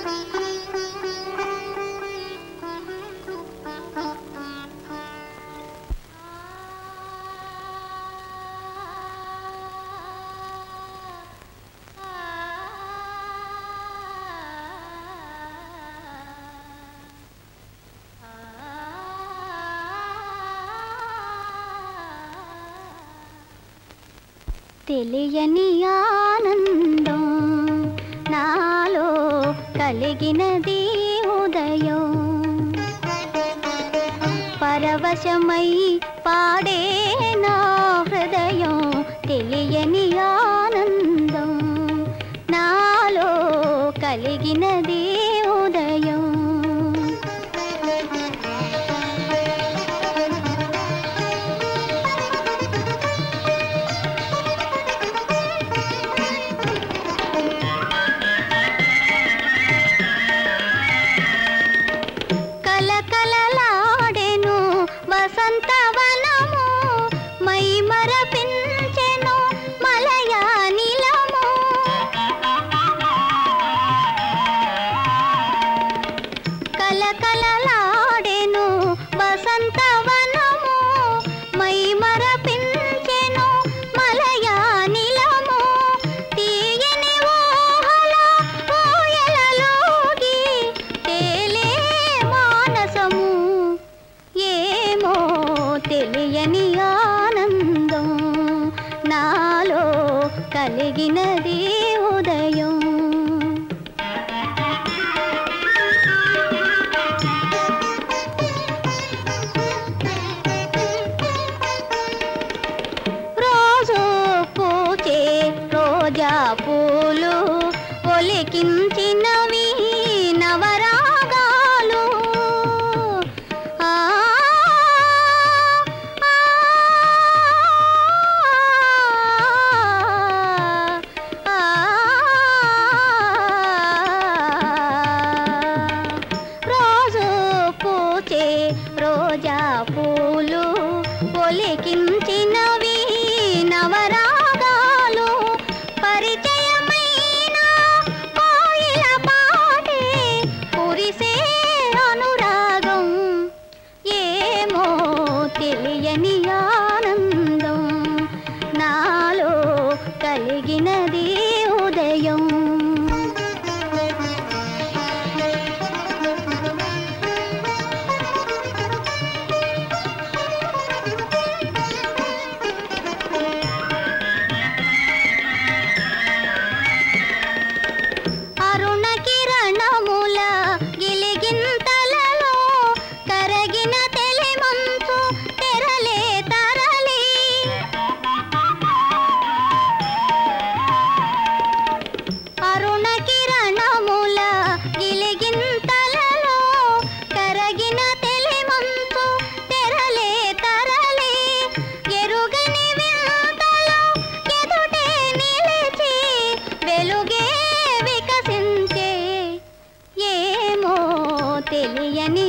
తెలియని ఆనందం నాలో కలిగినది ఉదయం పరవశమై పాడే నా హృదయం తెలియని ఆనందం నాలో కలిగినది ఉదయం కలకలలాడెను వసంతవనము మై మరపించెను మలయానిలము కలకలలాడెను వసంతవనము మై మరపించెను మలయానిలము తీయని ఊహల ఊయలలోగి తేలే మానసము ఏమో తెలియని ఆనందం నాలో కలిగినది ఉదయం రోజు పూచే రోజా పూలు ఒలికించినవి నవరాగాలు ఆ, ఆ, ఆ, రోజు పూచే రోజా పూలు ఒలికించినవి నవరాగాలు పరిచయమైన కోయిల పాటే కురిసే అనురాగం ఏమో తెలియని ఆనందం నాలో కలిగినది ఉదయం అరుణ కిరణముల గిలిగింతలలో కరగిన తెలిమంచు తెరలే తరలి అరుణ కిరణముల గిలిగింతలలో కరగిన తెలిమంచు తెరలే తరలి ఎరుగని వింతలో ఎదుటే నిలిచి వెలుగే వికసించే ఏమో తెలియని